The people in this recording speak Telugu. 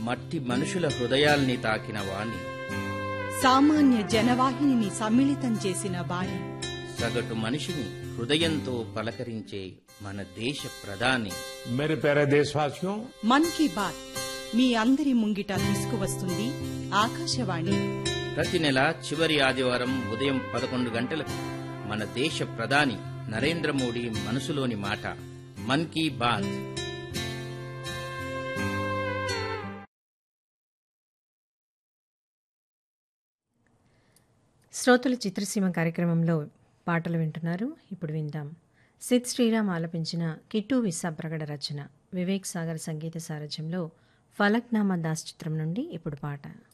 మట్టి మనుషుల హృదయాల్ని తాకిన వాణి సామాన్య జనవాహినిని సమ్మిళితం చేసిన వాణి సగటు మనిషిని హృదయంతో పలకరించే మన దేశ ప్రధాని मेरे प्यारे देशवासियों మన్ కీ బాత్ మీ అందరి ముంగిట తీసుకువస్తుంది ఆకాశవాణి ప్రతి నెల చివరి ఆదివారం ఉదయం పదకొండు గంటలకు మన దేశ ప్రధాని నరేంద్ర మోడీ మనసులోని మాట మన్ కీ బాత్ శ్రోతల చిత్రసీమ కార్యక్రమంలో పాటలు వింటున్నారు ఇప్పుడు విందాం సిద్ శ్రీరామ్ ఆలపించిన కిట్టు విస్సా ప్రగడ రచన వివేక్ సాగర్ సంగీత సారథ్యంలో ఫలక్నామా దాస్ చిత్రం నుండి ఇప్పుడు పాట